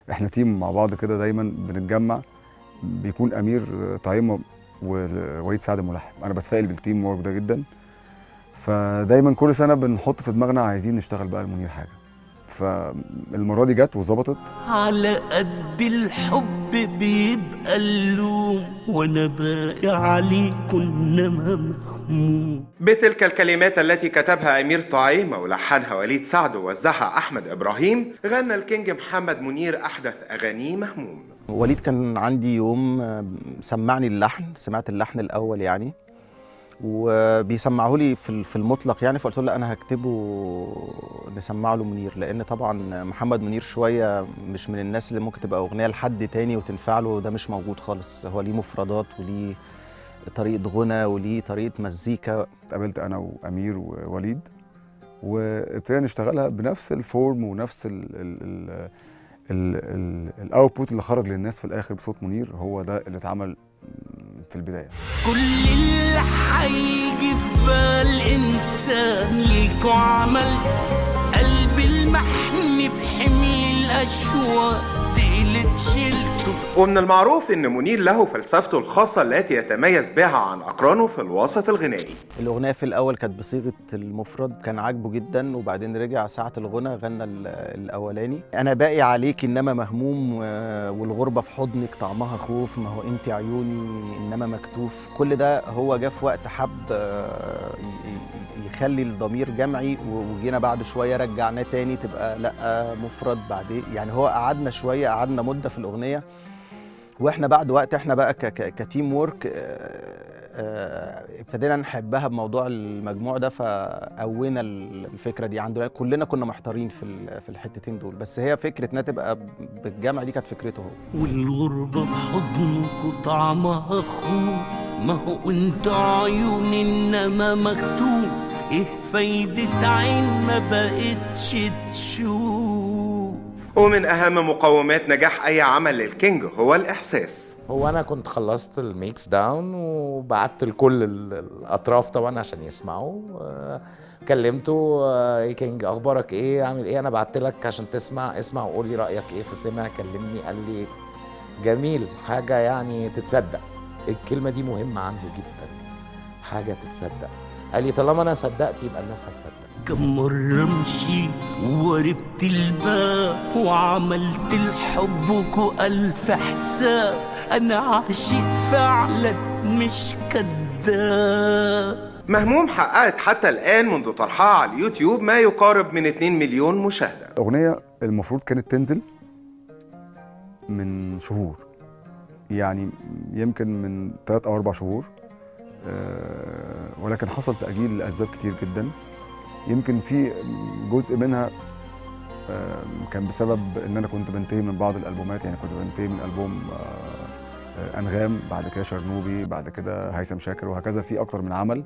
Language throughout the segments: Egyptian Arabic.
احنا تيم مع بعض كده دايما بنتجمع بيكون امير طعيمه ووليد سعد الملحن انا بتفائل بالتيم وورك ده جدا فدايما كل سنه بنحط في دماغنا عايزين نشتغل بقى المنير حاجه فالمره دي جت وظبطت على قد الحب بيبقى اللوم وانا باقي عليكم انما مهموم بتلك الكلمات التي كتبها أمير طعيمة ولحنها وليد سعد ووزعها أحمد إبراهيم غنى الكينج محمد منير أحدث أغانيه مهموم وليد كان عندي يوم آه، سمعني اللحن سمعت اللحن الاول يعني وبيسمعه لي في ال- في المطلق يعني فقلت له لا انا هكتبه نسمعه له منير لان طبعا محمد منير شويه مش من الناس اللي ممكن تبقى اغنيه لحد تاني وتنفع له ده مش موجود خالص هو ليه مفردات وليه طريقه غنى وليه طريقه مزيكا اتقابلت انا وامير ووليد وابتدينا نشتغلها بنفس الفورم ونفس ال ال ال ال ال الاوتبوت اللي خرج للناس في الاخر بصوت منير هو ده اللي اتعمل في البدايه كل اللي هيجي في بال انسان ليكوا عمل قلب المحن بحمل الاشواق تقلت شلته ومن المعروف أن منير له فلسفته الخاصة التي يتميز بها عن أقرانه في الوسط الغنائي الاغنيه في الاول كانت بصيغه المفرد كان عاجبه جدا وبعدين رجع ساعه الغنى غنى ال- الاولاني انا باقي عليك انما مهموم آه، والغربه في حضنك طعمها خوف ما هو انت عيوني انما مكتوف كل ده هو جه في وقت حب آه، ي- ي- يخلي الضمير جمعي و- وجينا بعد شويه رجعناه تاني تبقى لا مفرد بعدين يعني هو قعدنا شويه قعدنا مده في الاغنيه واحنا بعد وقت احنا بقى ك- ك- كتيم وورك آه، آه، ابتدينا نحبها بموضوع المجموع ده فقوينا ال- الفكره دي عندنا كلنا كنا محتارين في ال- في الحتتين دول بس هي فكره انها تبقى بالجمع دي كانت فكرته هو والغربة في حضنك طعمها خوف ما هو انت عيون انما مكتوف ايه فايدة عين ما بقتش تشوف ومن أهم مقومات نجاح أي عمل للكينج هو الإحساس هو انا كنت خلصت الميكس داون وبعت لكل ال- الاطراف طبعا عشان يسمعوا آه، كلمته آه، يا كينج اخبارك ايه عامل ايه انا بعت لك عشان تسمع اسمع وقول لي رايك ايه فسمع كلمني قال لي جميل حاجه يعني تتصدق الكلمه دي مهمه عنده جدا حاجه تتصدق قال لي طالما انا صدقت يبقى الناس هتصدق كم مرة مشيت ووربت الباب وعملت لحبك ألف حساب أنا عاشق فعلا مش كذاب مهموم حققت حتى الآن منذ طرحها على اليوتيوب ما يقارب من 2 مليون مشاهدة الاغنيه المفروض كانت تنزل من شهور يعني يمكن من ثلاث او اربع شهور آه، ولكن حصل تاجيل لاسباب كتير جدا يمكن في جزء منها آه، كان بسبب ان انا كنت بنتهي من بعض الالبومات يعني كنت بنتهي من البوم آه، آه، انغام بعد كده شرنوبي بعد كده هيثم شاكر وهكذا في اكتر من عمل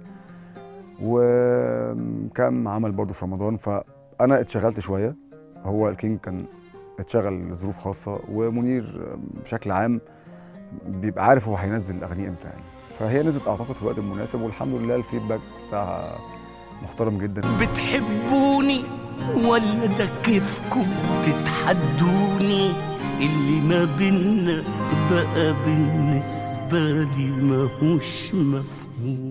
وكم عمل برضه في رمضان فانا اتشغلت شويه هو الكينج كان اتشغل لظروف خاصه ومنير بشكل عام بيبقى عارف هو هينزل اغانيه امتى يعني فهي نزلت اعتقد في الوقت المناسب والحمد لله الفيدباك بتاعها محترم جدا بتحبوني ولا ده كيفكم تتحدوني اللي ما بينا بقى بالنسبة لي ماهوش مفهوم